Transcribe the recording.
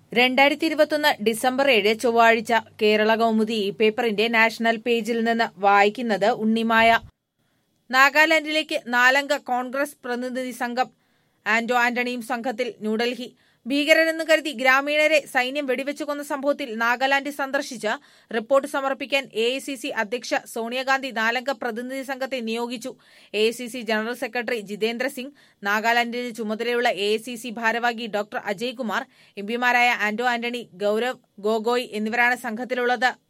രണ്ടായിരത്തി ഇരുപത്തൊന്ന് ഡിസംബർ ഏഴ് ചൊവ്വാഴ്ച കേരള കൗമുദി ഈ പേപ്പറിന്റെ നാഷണൽ പേജിൽ നിന്ന് വായിക്കുന്നത് ഉണ്ണിമായ നാഗാലാൻഡിലേക്ക് നാലംഗ കോൺഗ്രസ് പ്രതിനിധി സംഘം ആന്റോ ആന്റണിയും സംഘത്തിൽ ന്യൂഡൽഹി ഭീകരരെന്ന് കരുതി ഗ്രാമീണരെ സൈന്യം വെടിവെച്ചു കൊന്ന സംഭവത്തിൽ നാഗാലാൻഡ് സന്ദർശിച്ച് റിപ്പോർട്ട് സമർപ്പിക്കാൻ എ അധ്യക്ഷ സോണിയാഗാന്ധി നാലംഗ പ്രതിനിധി സംഘത്തെ നിയോഗിച്ചു A general secretary Jitendra Singh നാഗാലാൻഡിന് ചുമതലയുള്ള എ ഭാരവാഹി ഡോക്ടർ അജയ് കുമാർ എംപിമാരായ ആന്റോ ആന്റണി ഗൌരവ് ഗൊഗോയ് എന്നിവരാണ് സംഘത്തിലുള്ളത്